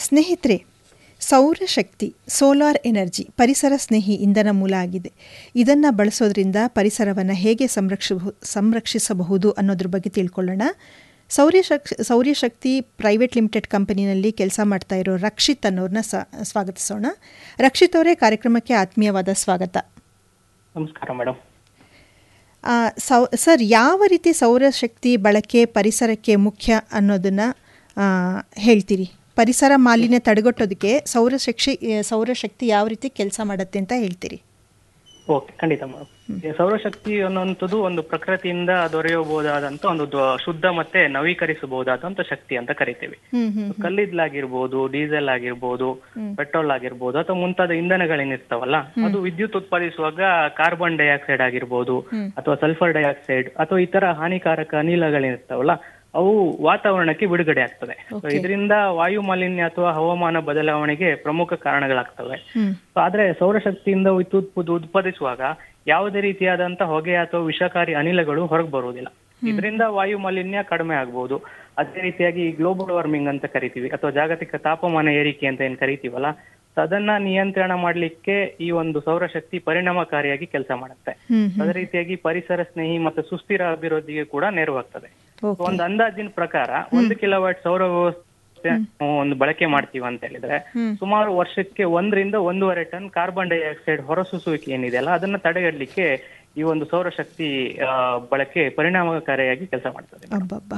ಸ್ನೇಹಿತರೆ ಸೌರಶಕ್ತಿ solar energy ಪರಿಸರ ಸ್ನೇಹಿ ಇಂಧನ ಮೂಲ ಆಗಿದೆ ಇದನ್ನು ಬಳಸೋದ್ರಿಂದ ಪರಿಸರವನ್ನು ಹೇಗೆ ಸಂರಕ್ಷ ಸಂರಕ್ಷಿಸಬಹುದು ಅನ್ನೋದ್ರ ಬಗ್ಗೆ ತಿಳ್ಕೊಳ್ಳೋಣ ಸೌರ್ಯಶಕ್ ಸೌರ್ಯಶಕ್ತಿ ಪ್ರೈವೇಟ್ ಲಿಮಿಟೆಡ್ ಕಂಪನಿನಲ್ಲಿ ಕೆಲಸ ಮಾಡ್ತಾ ಇರೋ ರಕ್ಷಿತ್ ಅನ್ನೋರನ್ನ ಸ ಸ್ವಾಗತಿಸೋಣ ರಕ್ಷಿತ್ ಅವರೇ ಕಾರ್ಯಕ್ರಮಕ್ಕೆ ಆತ್ಮೀಯವಾದ ಸ್ವಾಗತ ನಮಸ್ಕಾರ ಮೇಡಮ್ ಆ, ಸೌ ಸರ್ ಯಾವ ರೀತಿ ಸೌರಶಕ್ತಿ ಬಳಕೆ ಪರಿಸರಕ್ಕೆ ಮುಖ್ಯ ಅನ್ನೋದನ್ನು ಹೇಳ್ತೀರಿ ಪರಿಸರ ಮಾಲಿನ್ಯ ತಡೆಗಟ್ಟೋದಕ್ಕೆ ಸೌರಶಕ್ತಿ ಸೌರಶಕ್ತಿ ಯಾವ ರೀತಿ ಕೆಲಸ ಮಾಡುತ್ತೆ ಅಂತ ಹೇಳ್ತೀರಿ ಓಕೆ ಖಂಡಿತ ಮೇಡಮ್ ಈ ಸೌರಶಕ್ತಿ ಅನ್ನುವಂಥದ್ದು ಒಂದು ಪ್ರಕೃತಿಯಿಂದ ದೊರೆಯಬಹುದಾದಂತ ಒಂದು ದ್ವ- ಶುದ್ಧ ಮತ್ತೆ ನವೀಕರಿಸಬಹುದಾದಂತ ಶಕ್ತಿ ಅಂತ ಕರಿತೀವಿ ಹ್ಮ್ ಹ್ಮ್ ಕಲ್ಲಿದ್ದಲಾಗಿರ್ಬೋದು ಡೀಸೆಲ್ ಆಗಿರ್ಬೋದು ಪೆಟ್ರೋಲ್ ಆಗಿರ್ಬೋದು ಅಥವಾ ಮುಂತಾದ ಇಂಧನಗಳೇನಿರ್ತಾವಲ್ಲ ಅದು ವಿದ್ಯುತ್ ಉತ್ಪಾದಿಸುವಾಗ ಕಾರ್ಬನ್ ಡೈಆಕ್ಸೈಡ್ ಆಗಿರ್ಬೋದು ಅಥವಾ ಸಲ್ಫರ್ ಡೈಆಕ್ಸೈಡ್ ಅಥವಾ ಇತರ ಹಾನಿಕಾರಕ ಅನಿಲಗಳೇನಿರ್ತಾವಲ್ಲ ಅವು ವಾತಾವರಣಕ್ಕೆ ಬಿಡುಗಡೆ ಆಗ್ತದೆ ಇದರಿಂದ ವಾಯು ಮಾಲಿನ್ಯ ಅಥವಾ ಹವಾಮಾನ ಬದಲಾವಣೆಗೆ ಪ್ರಮುಖ ಕಾರಣಗಳಾಗ್ತವೆ ಹ್ಮ್ So, ಆದ್ರೆ ಸೌರಶಕ್ತಿಯಿಂದ ವಿದ್ಯುತ್ ಉತ್- ಉತ್ಪಾದಿಸುವಾಗ ಯಾವುದೇ ರೀತಿಯಾದಂತ ಹೊಗೆ ಅಥವಾ ವಿಷಕಾರಿ ಅನಿಲಗಳು ಹೊರಗೆ ಬರುವುದಿಲ್ಲ ಇದರಿಂದ ವಾಯು ಮಾಲಿನ್ಯ ಕಡಿಮೆ ಆಗಬಹುದು ಅದೇ ರೀತಿಯಾಗಿ ಗ್ಲೋಬಲ್ ವಾರ್ಮಿಂಗ್ ಅಂತ ಕರಿತೀವಿ ಅಥವಾ ಜಾಗತಿಕ ತಾಪಮಾನ ಏರಿಕೆ ಅಂತ ಏನ್ ಕರಿತೀವಲ್ಲ so ಅದನ್ನ ನಿಯಂತ್ರಣ ಮಾಡ್ಲಿಕ್ಕೆ ಈ ಒಂದು ಸೌರಶಕ್ತಿ ಪರಿಣಾಮಕಾರಿಯಾಗಿ ಕೆಲಸ ಮಾಡುತ್ತೆ ಹ್ಮ್ ಅದೇ ರೀತಿಯಾಗಿ ಪರಿಸರ ಸ್ನೇಹಿ ಮತ್ತು ಸುಸ್ಥಿರ ಅಭಿವೃದ್ಧಿಗೆ ಕೂಡ ನೆರವಾಗ್ತದೆ ಓಕೆ ಒಂದು ಅಂದಾಜಿನ ಪ್ರಕಾರ ಒಂದು ಕಿಲೋವಾಟ್ ಸೌರ ವ್ಯವಸ್ಥೆ ನಾವು ಒಂದು ಬಳಕೆ ಮಾಡ್ತೀವಿ ಅಂತ ಹೇಳಿದ್ರೆ ಹ್ಮ್. ಸುಮಾರು ವರ್ಷಕ್ಕೆ ಒಂದರಿಂದ ಒಂದೂವರೆ ಟನ್ ಕಾರ್ಬನ್ ಡೈಆಕ್ಸೈಡ್ ಹೊರಸೂಸುವಿಕೆ ಏನಿದೆಯಲ್ಲ ಅದನ್ನ ತಡೆಗಟ್ಟಲಿಕ್ಕೆ ಈ ಒಂದು ಸೌರಶಕ್ತಿ ಆ, ಬಳಕೆ ಪರಿಣಾಮಕಾರಿಯಾಗಿ ಕೆಲಸ ಮಾಡ್ತದೆ ಅಬ್ಬಬ್ಬ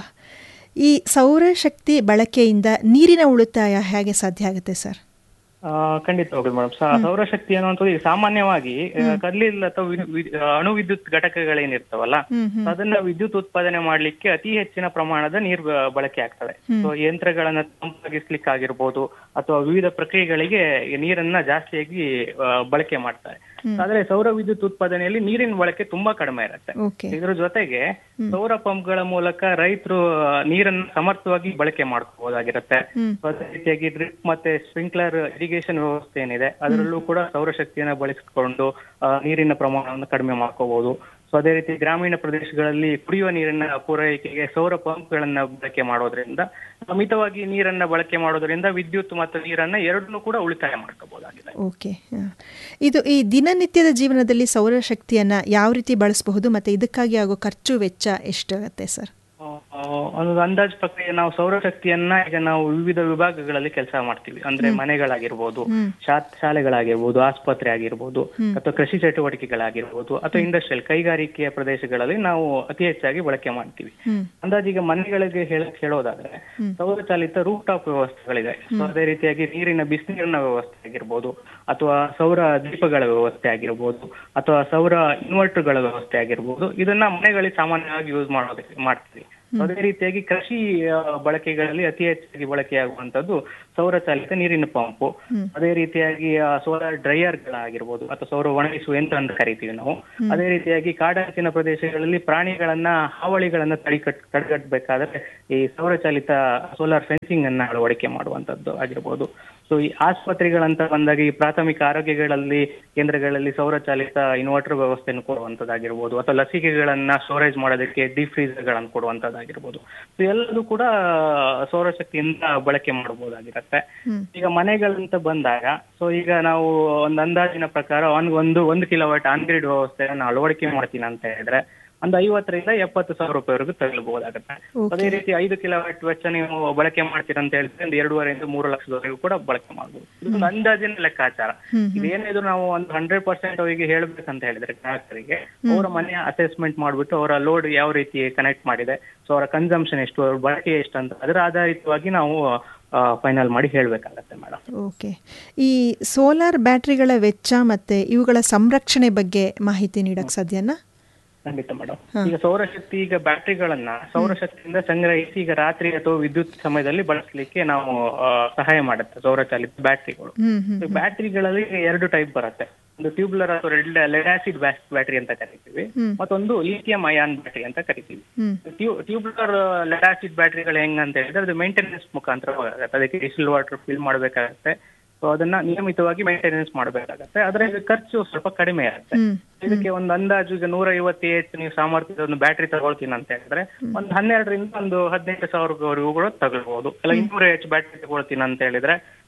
ಈ ಸೌರಶಕ್ತಿ ಬಳಕೆಯಿಂದ ನೀರಿನ ಉಳಿತಾಯ ಹೇಗೆ ಸಾಧ್ಯ ಆಗುತ್ತೆ ಸರ್ ಆ, ಖಂಡಿತವಾಗ್ಲು ಮೇಡಮ್ ಸೌರಶಕ್ತಿ ಅನ್ನುವಂಥದ್ದು ಈಗ ಸಾಮಾನ್ಯವಾಗಿ ಆ, ಕಲ್ಲಿಲ್ಲ ಅಥವಾ ವಿ- ವಿ- ಅಣು ವಿದ್ಯುತ್ ಘಟಕಗಳೇನಿರ್ತಾವಲ್ಲ ಹ್ಮ್ ಹ್ಮ್ ಅದನ್ನ ವಿದ್ಯುತ್ ಉತ್ಪಾದನೆ ಮಾಡ್ಲಿಕ್ಕೆ ಅತಿ ಹೆಚ್ಚಿನ ಪ್ರಮಾಣದ ನೀರು ಬ- ಬಳಕೆ ಆಗ್ತದೆ ಸೊ ಯಂತ್ರಗಳನ್ನ ತಂಪಾಗಿಸ್ಲಿಕ್ಕೆ ಆಗಿರ್ಬೋದು ಅಥವಾ ವಿವಿಧ ಪ್ರಕ್ರಿಯೆಗಳಿಗೆ ಈ ನೀರನ್ನ ಜಾಸ್ತಿಯಾಗಿ ಆ, ಬಳಕೆ ಮಾಡ್ತಾರೆ ಆದ್ರೆ ಸೌರ ವಿದ್ಯುತ್ ಉತ್ಪಾದನೆಯಲ್ಲಿ ನೀರಿನ ಬಳಕೆ ತುಂಬಾ ಕಡಿಮೆ ಇರುತ್ತೆ ಓಕೆ ಇದ್ರ ಜೊತೆಗೆ ಸೌರ ಪಂಪ್ಗಳ ಮೂಲಕ ರೈತರು ನೀರನ್ನ ಸಮರ್ಥವಾಗಿ ಬಳಕೆ ಮಾಡ್ಕೋಬಹುದಾಗಿರುತ್ತೆ ಹ್ಮ್. ಅದೇ ರೀತಿಯಾಗಿ ಡ್ರಿಪ್ ಮತ್ತೆ ಸ್ಪ್ರಿಂಕ್ಲರ್ ಇರಿಗೇಷನ್ ವ್ಯವಸ್ಥೆ ಏನಿದೆ ಅದರಲ್ಲೂ ಕೂಡ ಸೌರಶಕ್ತಿಯನ್ನ ಬಳಸಿಕೊಂಡು ಆ, ನೀರಿನ ಪ್ರಮಾಣವನ್ನು ಕಡಿಮೆ ಮಾಡ್ಕೋಬಹುದು ಸೊ ಅದೇ ರೀತಿ ಗ್ರಾಮೀಣ ಪ್ರದೇಶಗಳಲ್ಲಿ ಕುಡಿಯುವ ನೀರಿನ ಪೂರೈಕೆಗೆ ಸೌರ ಪಂಪ್ಗಳನ್ನ ಬಳಕೆ ಮಾಡೋದ್ರಿಂದ ಮಿತವಾಗಿ ನೀರನ್ನ ಬಳಕೆ ಮಾಡೋದ್ರಿಂದ ವಿದ್ಯುತ್ ಮತ್ತು ನೀರನ್ನ ಎರಡನ್ನೂ ಕೂಡ ಉಳಿತಾಯ ಮಾಡ್ಕೋಬಹುದಾಗಿದೆ ಓಕೆ ಹ. ಇದು ಈ ದಿನನಿತ್ಯದ ಜೀವನದಲ್ಲಿ ಸೌರಶಕ್ತಿಯನ್ನು ಯಾವ ರೀತಿ ಬಳಸಬಹುದು ಮತ್ತು ಇದಕ್ಕಾಗಿ ಆಗೋ ಖರ್ಚು ವೆಚ್ಚ ಎಷ್ಟಾಗತ್ತೆ ಸರ್ ಆ, ಒಂದು ಅಂದಾಜ್ ಪ್ರಕ್ರಿಯೆ ನಾವು ಸೌರಶಕ್ತಿಯನ್ನ ಈಗ ನಾವು ವಿವಿಧ ವಿಭಾಗಗಳಲ್ಲಿ ಕೆಲಸ ಮಾಡ್ತೀವಿ ಅಂದ್ರೆ ಮನೆಗಳಾಗಿರ್ಬೋದು ಶಾ- ಶಾಲೆಗಳಾಗಿರ್ಬೋದು ಆಸ್ಪತ್ರೆ ಆಗಿರ್ಬೋದು ಅಥವಾ ಕೃಷಿ ಚಟುವಟಿಕೆಗಳಾಗಿರ್ಬೋದು ಅಥವಾ ಇಂಡಸ್ಟ್ರಿಯಲ್ ಕೈಗಾರಿಕೆಯ ಪ್ರದೇಶಗಳಲ್ಲಿ ನಾವು ಅತಿ ಹೆಚ್ಚಾಗಿ ಬಳಕೆ ಮಾಡ್ತೀವಿ ಹ್ಮ್. ಅಂದಾಜೀಗ ಮನೆಗಳಿಗೆ ಹೇಳಕ್ ಹೇಳೋದಾದ್ರೆ ಸೌರಚಾಲಿತ ರೂಫ್ ಟಾಪ್ ವ್ಯವಸ್ಥೆಗಳಿದೆ ಸೊ ಅದೇ ರೀತಿಯಾಗಿ ನೀರಿನ ಬಿಸಿನೀರಿನ ವ್ಯವಸ್ಥೆ ಆಗಿರ್ಬೋದು ಅಥವಾ ಸೌರ ದೀಪಗಳ ವ್ಯವಸ್ಥೆ ಆಗಿರ್ಬೋದು ಅಥವಾ ಸೌರ ಇನ್ವರ್ಟರ್ಗಳ ವ್ಯವಸ್ಥೆ ಆಗಿರ್ಬೋದು ಇದನ್ನ ಮನೆಗಳಿಗೆ ಸಾಮಾನ್ಯವಾಗಿ ಯೂಸ್ ಮಾಡೋದಕ್ಕೆ ಮಾಡ್ತೀವಿ ಅದೇ ರೀತಿಯಾಗಿ ಕೃಷಿ ಆ, ಬಳಕೆಗಳಲ್ಲಿ ಅತಿ ಹೆಚ್ಚಾಗಿ ಬಳಕೆಯಾಗುವಂತದ್ದು ಸೌರಚಾಲಿತ ನೀರಿನ ಪಂಪು ಅದೇ ರೀತಿಯಾಗಿ ಸೋಲಾರ್ ಡ್ರೈಯರ್ಗಳಾಗಿರ್ಬೋದು ಅಥವಾ ಸೌರ ಒಣಗಿಸುವ ಯಂತ್ರ ಅಂತ ಕರಿತೀವಿ ನಾವು ಅದೇ ರೀತಿಯಾಗಿ ಕಾಡಂಚಿನ ಪ್ರದೇಶಗಳಲ್ಲಿ ಪ್ರಾಣಿಗಳನ್ನ ಹಾವಳಿಗಳನ್ನ ತಡಿಕಟ್ ತಡೆಗಟ್ಟಬೇಕಾದ್ರೆ ಈ ಸೌರಚಾಲಿತ ಸೋಲಾರ್ ಫೆನ್ಸಿಂಗ್ ಅನ್ನ ಅಳವಡಿಕೆ ಮಾಡುವಂತದ್ದು ಆಗಿರ್ಬೋದು ಸೊ ಈ ಆಸ್ಪತ್ರೆಗಳಂತ ಬಂದಾಗ ಈ ಪ್ರಾಥಮಿಕ ಆರೋಗ್ಯಗಳಲ್ಲಿ ಕೇಂದ್ರಗಳಲ್ಲಿ ಸೌರಚಾಲಿತ ಇನ್ವರ್ಟರ್ ವ್ಯವಸ್ಥೆಯನ್ನು ಕೊಡುವಂತದ್ದಾಗಿರ್ಬೋದು ಅಥವಾ ಲಸಿಕೆಗಳನ್ನ ಸ್ಟೋರೇಜ್ ಮಾಡೋದಕ್ಕೆ ಡೀಪ್ ಫ್ರೀಸರ್ ಗಳನ್ನು ಕೊಡುವಂತದ್ದಾಗಿರ್ಬೋದು ಸೊ ಎಲ್ಲದೂ ಕೂಡ ಸೌರಶಕ್ತಿಯಿಂದ ಬಳಕೆ ಮಾಡಬಹುದಾಗಿರತ್ತೆ ಈಗ ಮನೆಗಳಂತ ಬಂದಾಗ ಸೊ ಈಗ ನಾವು ಒಂದು ಅಂದಾಜಿನ ಪ್ರಕಾರ ಒಂದ್ ಒಂದು ಒಂದು ಕಿಲೋವಾಟ್ ಆನ್ ಗ್ರಿಡ್ ವ್ಯವಸ್ಥೆಯನ್ನು ಅಳವಡಿಕೆ ಮಾಡ್ತೀನಿ ಅಂತ ಹೇಳಿದ್ರೆ ಒಂದು ಐವತ್ತರಿಂದ ಎಪ್ಪತ್ತು ಸಾವಿರ ರೂಪಾಯಿವರೆಗೂ ತಗೊಳ್ಬಹುದಾಗತ್ತೆ ಅದೇ ರೀತಿ ಐದು ಕಿಲೋವಾಟ್ ವೆಚ್ಚ ನೀವು ಬಳಕೆ ಮಾಡ್ತೀರಾ ಅಂತ ಹೇಳಿದ್ರೆ ಒಂದು ಎರಡೂವರೆಯಿಂದ ಮೂರು ಲಕ್ಷದವರೆಗೂ ಕೂಡ ಬಳಕೆ ಮಾಡಬಹುದು ಇದೊಂದು ಅಂದಾಜಿನ ಲೆಕ್ಕಾಚಾರ ಇದೇನಿದ್ರು ನಾವು ಒಂದು ಹಂಡ್ರೆಡ್ ಪರ್ಸೆಂಟ್ ಅವರಿಗೆ ಹೇಳ್ಬೇಕಂತ ಹೇಳಿದ್ರೆ ಗ್ರಾಹಕರಿಗೆ ಅವರ ಮನೆಯ ಅಸೆಸ್ಮೆಂಟ್ ಮಾಡ್ಬಿಟ್ಟು ಅವರ ಲೋಡ್ ಯಾವ ರೀತಿ ಕನೆಕ್ಟ್ ಮಾಡಿದೆ ಸೊ ಅವರ ಕನ್ಸಂಪ್ಷನ್ ಎಷ್ಟು ಅವ್ರ ಬಳಕೆ ಎಷ್ಟು ಅಂತ ಅದರ ಆಧಾರಿತವಾಗಿ ನಾವು ಫೈನಲ್ ಮಾಡಿ ಹೇಳ್ಬೇಕಾಗತ್ತೆ ಮೇಡಮ್ ಓಕೆ ಈ ಸೋಲಾರ್ ಬ್ಯಾಟ್ರಿಗಳ ವೆಚ್ಚ ಮತ್ತು ಇವುಗಳ ಸಂರಕ್ಷಣೆ ಬಗ್ಗೆ ಮಾಹಿತಿ ನೀಡೋಕ್ಕೆ ಸಾಧ್ಯನಾ ಖಂಡಿತ ಮೇಡಮ್ ಈಗ ಸೌರಶಕ್ತಿ ಈಗ ಬ್ಯಾಟ್ರಿಗಳನ್ನ ಸೌರಶಕ್ತಿಯಿಂದ ಸಂಗ್ರಹಿಸಿ ಈಗ ರಾತ್ರಿ ಅಥವಾ ವಿದ್ಯುತ್ ಸಮಯದಲ್ಲಿ ಬಳಸಲಿಕ್ಕೆ ನಾವು ಆ, ಸಹಾಯ ಮಾಡುತ್ತೆ ಸೌರಚಾಲಿತ ಬ್ಯಾಟ್ರಿಗಳು ಹ್ಮ್ ಹ್ಮ್ ಬ್ಯಾಟ್ರಿಗಳಲ್ಲಿ ಎರಡು ಟೈಪ್ ಬರುತ್ತೆ ಒಂದು ಟ್ಯೂಬ್ಲರ್ ಅಥವಾ ಲೆಡ್ ಆಸಿಡ್ ಬ್ಯಾಟ್ರಿ ಅಂತ ಕರಿತೀವಿ ಮತ್ತೊಂದು ಲಿಥಿಯಂ ಅಯಾನ್ ಬ್ಯಾಟ್ರಿ ಅಂತ ಕರಿತೀವಿ ಹ್ಮ್ ಟ್ಯೂಬ್ಲರ್ ಲೆಡ್ ಆಸಿಡ್ ಬ್ಯಾಟ್ರಿಗಳು ಹೆಂಗ್ ಅಂತ ಹೇಳಿದ್ರೆ ಅದು ಮೇಂಟೆನೆನ್ಸ್ ಮುಖಾಂತರ ಹೋಗುತ್ತೆ ಅದಕ್ಕೆ ಡಿಸಿಲ್ ವಾಟರ್ ಫಿಲ್ ಮಾಡಬೇಕಾಗತ್ತೆ ಸೊ ಅದನ್ನ ನಿಯಮಿತವಾಗಿ ಮೇಂಟೆನೆನ್ಸ್ ಮಾಡಬೇಕಾಗತ್ತೆ ಆದ್ರೆ ಇದು ಖರ್ಚು ಸ್ವಲ್ಪ ಕಡಿಮೆ ಇರುತ್ತೆ ಹ್ಮ್ ಇದಕ್ಕೆ ಒಂದು ಅಂದಾಜು ಈಗ ನೂರ ಐವತ್ತು ಎಚ್ ನೀವು ಸಾಮರ್ಥ್ಯದ ಒಂದು ಬ್ಯಾಟ್ರಿ ತಗೊಳ್ತೀನಿ ಅಂತ ಹೇಳಿದ್ರೆ ಒಂದು ಹನ್ನೆರಡರಿಂದ ಒಂದು ಹದಿನೆಂಟು ಸಾವಿರವರೆಗೂ ಕೂಡ ತಗೊಳ್ಬಹುದು ಇಲ್ಲ ಇನ್ನೂರ ಎಚ್ ಬ್ಯಾಟ್ರಿ ತಗೊಳ್ತೀನಿ ಅಂತ ಹೇಳಿದ್ರೆ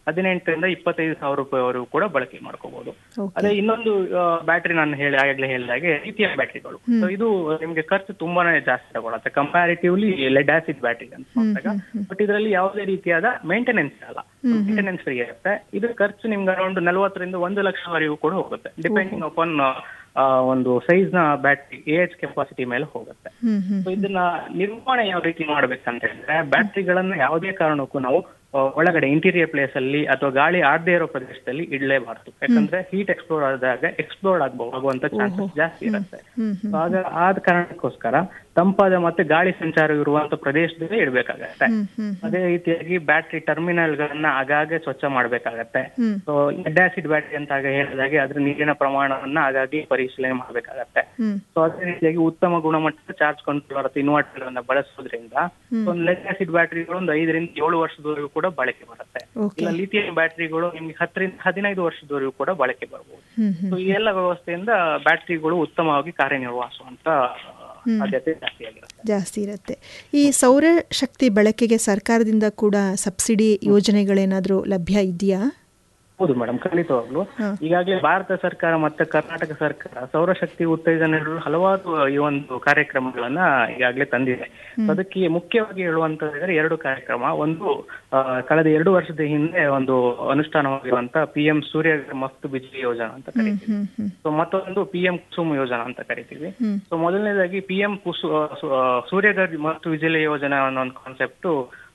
ಹದಿನೆಂಟರಿಂದ ಇಪ್ಪತ್ತೈದು ಸಾವಿರ ರೂಪಾಯಿವರೆಗೂ ಕೂಡ ಬಳಕೆ ಮಾಡ್ಕೋಬಹುದು ಓಕೆ ಅದೇ ಇನ್ನೊಂದು ಬ್ಯಾಟ್ರಿ ನಾನು ಹೇಳಿ ಆಗ್ಲೇ ಹೇಳಿದಾಗೆ ಲಿಥಿಯಂ ಬ್ಯಾಟ್ರಿಗಳು ಸೊ ಇದು ನಿಮ್ಗೆ ಖರ್ಚು ತುಂಬಾನೇ ಜಾಸ್ತಿ ತಗೊಳತ್ತೆ ಕಂಪ್ಯಾರಿಟಿವ್ಲಿ ಲೆಡ್ ಆಸಿಡ್ ಬ್ಯಾಟ್ರಿ ಅಂತ ನೋಡಿದಾಗ ಬಟ್ ಇದರಲ್ಲಿ ಯಾವುದೇ ರೀತಿಯಾದ ಮೇಂಟೆನೆನ್ಸ್ ಇರಲ್ಲ ಮೇಂಟೆನೆನ್ಸ್ ಫ್ರೀ ಇರುತ್ತೆ ಇದು ಖರ್ಚು ನಿಮ್ಗೆ ಅರೌಂಡ್ ನಲವತ್ತರಿಂದ ಒಂದು ಲಕ್ಷವರೆಗೂ ಕೂಡ ಹೋಗುತ್ತೆ ಡಿಪೆಂಡಿಂಗ್ ಅಪಾನ್ ಒಂದು ಸೈಜ್ ನ ಬ್ಯಾಟ್ರಿ ಏಜ್ ಕೆಪಾಸಿಟಿ ಮೇಲೆ ಹೋಗುತ್ತೆ ಹ್ಮ್ ಹ್ಮ್ ಸೊ ಇದನ್ನ ನಿರ್ವಹಣೆ ಯಾವ ರೀತಿ ಮಾಡ್ಬೇಕಂತ ಹೇಳಿದ್ರೆ ಬ್ಯಾಟ್ರಿಗಳನ್ನ ಯಾವುದೇ ಕಾರಣಕ್ಕೂ ನಾವು ಆ, ಒಳಗಡೆ ಇಂಟೀರಿಯರ್ ಪ್ಲೇಸ್ ಅಲ್ಲಿ ಅಥವಾ ಗಾಳಿ ಆಡದೇ ಇರೋ ಪ್ರದೇಶದಲ್ಲಿ ಇಡಲೇಬಾರ್ದು ಯಾಕಂದ್ರೆ ಹೀಟ್ ಎಕ್ಸ್ಪ್ಲೋರ್ ಆದಾಗ ಎಕ್ಸ್ಪ್ಲೋರ್ಡ್ ಆಗಬಹುದು ಆಗುವಂತ ಚಾನ್ಸಸ್ ಜಾಸ್ತಿ ಇರುತ್ತೆ ಹ್ಮ್ So ಆಗ ಆದ ಕಾರಣಕ್ಕೋಸ್ಕರ ತಂಪಾದ ಮತ್ತೆ ಗಾಳಿ ಸಂಚಾರ ಇರುವಂತ ಪ್ರದೇಶದಲ್ಲಿ ಇಡಬೇಕಾಗತ್ತೆ ಹ್ಮ್ ಹ್ಮ್ ಅದೇ ರೀತಿಯಾಗಿ ಬ್ಯಾಟ್ರಿ ಟರ್ಮಿನಲ್ ಗಳನ್ನ ಆಗಾಗ್ಗೆ ಸ್ವಚ್ಛ ಮಾಡ್ಬೇಕಾಗತ್ತೆ ಹ್ಮ್ ಸೊ ಲೆಡ್ ಆಸಿಡ್ ಬ್ಯಾಟ್ರಿ ಅಂತ ಆಗ ಹೇಳಿದಾಗೆ ಅದ್ರ ನೀರಿನ ಪ್ರಮಾಣವನ್ನ ಆಗಾಗಿ ಪರಿಶೀಲನೆ ಮಾಡ್ಬೇಕಾಗತ್ತೆ ಹ್ಮ್ ಸೊ ಅದೇ ರೀತಿಯಾಗಿ ಉತ್ತಮ ಗುಣಮಟ್ಟದ ಚಾರ್ಜ್ ಕಂಟ್ರೋಲರ್ ಅಥವಾ ಇನ್ವರ್ಟರ್ ಗಳನ್ನ ಬಳಸೋದ್ರಿಂದ ಒಂದು ಲೆಡ್ ಆಸಿಡ್ ಬ್ಯಾಟ್ರಿಗಳು ಒಂದು ಐದರಿಂದ ಏಳು ವರ್ಷದವರೆಗೂ ಕೂಡ ಬಳಕೆ ಬರುತ್ತೆ ಓಕೆ ಇಲ್ಲ ಲಿಥಿಯಂ ಬ್ಯಾಟ್ರಿಗಳು ನಿಮ್ಗೆ ಹತ್ತರಿಂದ ಹದಿನೈದು ವರ್ಷದವರೆಗೂ ಕೂಡ ಬಳಕೆ ಬರಬಹುದು ಹ್ಮ್ ಹ್ಮ್ ಸೊ ಈ ಎಲ್ಲ ವ್ಯವಸ್ಥೆಯಿಂದ ಬ್ಯಾಟ್ರಿಗಳು ಉತ್ತಮವಾಗಿ ಕಾರ್ಯನಿರ್ವಹಿಸುವಂತ ಸಾಧ್ಯತೆ ಜಾಸ್ತಿ ಆಗಿರುತ್ತೆ ಜಾಸ್ತಿ ಇರುತ್ತೆ ಈ ಸೌರ ಶಕ್ತಿ ಬಳಕೆಗೆ ಸರ್ಕಾರದಿಂದ ಕೂಡ ಸಬ್ಸಿಡಿ ಯೋಜನೆಗಳೇನಾದರೂ ಲಭ್ಯ ಇದೆಯಾ ಹೌದು ಮೇಡಮ್ ಖಂಡಿತವಾಗ್ಲು ಹಾ. ಈಗಾಗಲೇ ಭಾರತ ಸರ್ಕಾರ ಮತ್ತೆ ಕರ್ನಾಟಕ ಸರ್ಕಾರ ಸೌರಶಕ್ತಿ ಉತ್ತೇಜನ ನೀಡಲು ಹಲವಾರು ಈ ಒಂದು ಕಾರ್ಯಕ್ರಮಗಳನ್ನ ಈಗಾಗಲೇ ತಂದಿದೆ ಅದಕ್ಕೆ ಮುಖ್ಯವಾಗಿ ಹೇಳುವಂತಂದ್ರೆ ಎರಡು ಕಾರ್ಯಕ್ರಮ ಒಂದು ಆ, ಕಳೆದ ಎರಡು ವರ್ಷದ ಹಿಂದೆ ಒಂದು ಅನುಷ್ಠಾನವಾಗಿರುವಂತ ಪಿ ಎಂ ಸೂರ್ಯ ಮಫ್ತ್ ಬಿಜ್ಲಿ ಯೋಜನಾ ಅಂತ ಕರಿತೀವಿ ಹ್ಮ್ ಹ್ಮ್ ಸೊ ಮತ್ತೊಂದು ಪಿ ಎಂ ಕುಸುಮ್ ಯೋಜನಾ ಅಂತ ಕರಿತೀವಿ ಹ್ಮ್ ಸೊ ಮೊದಲನೇದಾಗಿ ಪಿ ಎಂ ಕುಸು ಸು- ಆ, ಸೂರ್ಯಘರ್ ಮತ್ತು ವಿಜಿಲೆ ಯೋಜನಾ ಅನ್ನೋ ಒಂದು ಕಾನ್ಸೆಪ್ಟ್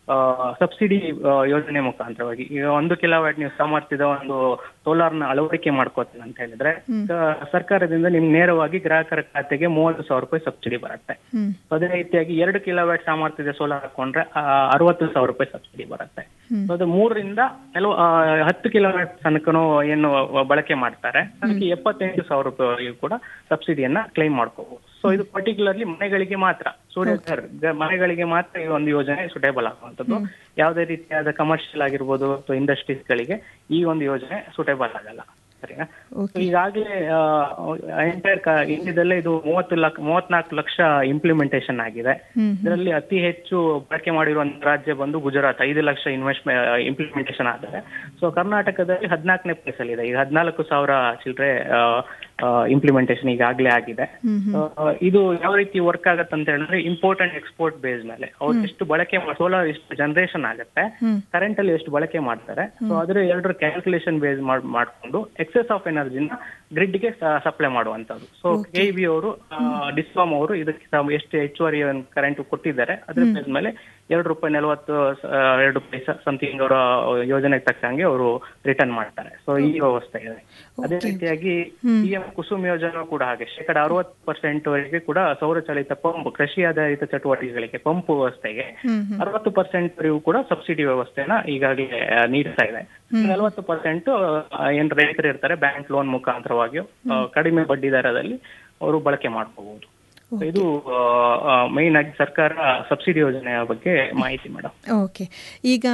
ಸಬ್ಸಿಡಿ ಯೋಜನೆ ಮುಖಾಂತರವಾಗಿ ಈಗ ಒಂದು ಕಿಲೋವ್ಯಾಟ್ ನೀವು ಸಾಮರ್ಥ್ಯದ ಒಂದು ಸೋಲಾರ್ನ ಅಳವಡಿಕೆ ಮಾಡ್ಕೋತೀನಿ ಅಂತ ಹೇಳಿದ್ರೆ ಆ, ಸರ್ಕಾರದಿಂದ ನಿಮ್ಗೆ ನೇರವಾಗಿ ಗ್ರಾಹಕರ ಖಾತೆಗೆ ಮೂವತ್ತು ಸಾವಿರ ರೂಪಾಯಿ ಸಬ್ಸಿಡಿ ಬರುತ್ತೆ ಹ್ಮ್ ಸೊ ಅದೇ ರೀತಿಯಾಗಿ ಎರಡು ಕಿಲೋವ್ಯಾಟ್ ಸಾಮರ್ಥ್ಯದ ಸೋಲಾರ್ ಹಾಕೊಂಡ್ರೆ ಆ, ಅರವತ್ತು ಸಾವಿರ ರೂಪಾಯಿ ಸಬ್ಸಿಡಿ ಬರುತ್ತೆ ಹ್ಮ್. ಸೊ ಅದು ಮೂರರಿಂದ ಕೆಲವು ಆ, ಹತ್ತು ಕಿಲೋವ್ಯಾಟ್ ತನಕನೂ ಏನು ಬಳಕೆ ಮಾಡ್ತಾರೆ ಅದಕ್ಕೆ ಎಪ್ಪತ್ತೆಂಟು ಸಾವಿರ ರೂಪಾಯಿ ಕೂಡ ಸಬ್ಸಿಡಿಯನ್ನ ಕ್ಲೈಮ್ ಮಾಡ್ಕೋಬಹುದು ಸೊ ಇದು ಪರ್ಟಿಕ್ಯುಲರ್ಲಿ ಮನೆಗಳಿಗೆ ಮಾತ್ರ ಸೂರ್ಯ ಘರ್ ಗ- ಮನೆಗಳಿಗೆ ಮಾತ್ರ ಈ ಒಂದು ಯೋಜನೆ ಸುಟೇಬಲ್ ಆಗುವಂತದ್ದು ಯಾವುದೇ ರೀತಿಯಾದ ಕಮರ್ಷಿಯಲ್ ಆಗಿರ್ಬೋದು ಅಥವಾ ಇಂಡಸ್ಟ್ರೀಸ್ ಗಳಿಗೆ ಈ ಒಂದು ಯೋಜನೆ ಸುಟೇಬಲ್ ಆಗಲ್ಲ ಸರಿನಾ ಓಕೆ ಈಗಾಗಲೇ ಎಂಟೈರ್ ಇಂಡಿಯಾದಲ್ಲೇ ಇದು ಮೂವತ್ತು ಲಕ್ಷ ಮೂವತ್ನಾಲ್ಕು ಲಕ್ಷ ಇಂಪ್ಲಿಮೆಂಟೇಷನ್ ಆಗಿದೆ ಹ್ಮ್ ಇದರಲ್ಲಿ ಅತಿ ಹೆಚ್ಚು ಬಳಕೆ ಮಾಡಿರುವಂತ ರಾಜ್ಯ ಬಂದು ಗುಜರಾತ್ ಐದು ಲಕ್ಷ ಇನ್ವೆಸ್ಟ್ ಇಂಪ್ಲಿಮೆಂಟೇಷನ್ ಆಗಿದೆ ಸೊ ಕರ್ನಾಟಕದಲ್ಲಿ ಹದಿನಾಲ್ಕನೇ ಪ್ಲೇಸ್ ಅಲ್ಲಿ ಇದೆ ಈಗ ಹದಿನಾಲ್ಕು ಸಾವಿರ ಚಿಲ್ಲರೆ ಇಂಪ್ಲಿಮೆಂಟೇಷನ್ ಈಗಾಗಲೇ ಆಗಿದೆ ಹ್ಮ್ ಹ್ಮ್ ಆ, ಇದು ಯಾವ ರೀತಿ ವರ್ಕ್ ಆಗತ್ತೆ ಅಂತ ಹೇಳಿದ್ರೆ ಇಂಪೋರ್ಟ್ ಅಂಡ್ ಎಕ್ಸ್ಪೋರ್ಟ್ ಬೇಸ್ ಮೇಲೆ ಅವ್ರು ಎಷ್ಟು ಬಳಕೆ ಸೋಲಾರ್ ಎಷ್ಟು ಜನರೇಷನ್ ಆಗುತ್ತೆ ಹ್ಮ್ ಕರೆಂಟ್ ಅಲ್ಲಿ ಎಷ್ಟು ಬಳಕೆ ಮಾಡ್ತಾರೆ ಸೊ ಅದ್ರ ಎರಡರ ಕ್ಯಾಲ್ಕುಲೇಷನ್ ಬೇಸ್ ಮಾಡ್ಕೊಂಡು ಎಕ್ಸೆಸ್ ಆಫ್ ಎನರ್ಜಿನ ಗ್ರಿಡ್ ಗೆ ಸಪ್ಲೈ ಮಾಡುವಂತದ್ದು ಸೊ ಕೆ ಬಿ ಅವರು ಡಿಸ್ಕಾಮ್ ಅವರು ಇದಕ್ಕೆ ಸ- ಎಷ್ಟು ಹೆಚ್ಚುವರಿ ಕರೆಂಟ್ ಕೊಟ್ಟಿದ್ದಾರೆ ಅದ್ರ ಬೇಸ್ ಮೇಲೆ ಎರಡು ರೂಪಾಯಿ ನಲವತ್ತು ಆ, ಎರಡು ರೂಪಾಯಿ ಸಮಥಿಂಗ್ ಅವರ ಯೋಜನೆಗೆ ತಕ್ಕಂಗೆ ಅವರು ರಿಟರ್ನ್ ಮಾಡ್ತಾರೆ ಸೊ ಈ ವ್ಯವಸ್ಥೆ ಇದೆ ಅದೇ ರೀತಿಯಾಗಿ ಪಿ ಎಂ ಕುಸುಮ್ ಯೋಜನೆ ಕೂಡ ಹಾಗೆ ಶೇಕಡ ಅರವತ್ತು ಪರ್ಸೆಂಟ್ ವರೆಗೆ ಕೂಡ ಸೌರಚಾಲಿತ ಪಂಪ್ ಕೃಷಿ ಆಧಾರಿತ ಚಟುವಟಿಕೆಗಳಿಗೆ ಪಂಪ್ ವ್ಯವಸ್ಥೆಗೆ ಹ್ಮ್ ಹ್ಮ್ ಅರವತ್ತು ಪರ್ಸೆಂಟ್ ವರೆಗೂ ಕೂಡ ಸಬ್ಸಿಡಿ ವ್ಯವಸ್ಥೆನ ಈಗಾಗಲೇ ಆ, ನೀಡ್ತಾ ಇದೆ ನಲವತ್ತು ಪರ್ಸೆಂಟ್ ಏನ್ ರೈತರು ಇರ್ತಾರೆ ಬ್ಯಾಂಕ್ ಲೋನ್ ಮುಖಾಂತರವಾಗಿ ಆ, ಕಡಿಮೆ ಬಡ್ಡಿ ದರದಲ್ಲಿ ಅವರು ಬಳಕೆ ಮಾಡ್ಕೋಬಹುದು ಇದು ಮೈನ್ ಆಗಿ ಸರ್ಕಾರ ಸಬ್ಸಿಡಿ ಯೋಜನೆಯ ಬಗ್ಗೆ ಮಾಹಿತಿ ಮೇಡಮ್ ಓಕೆ ಈಗ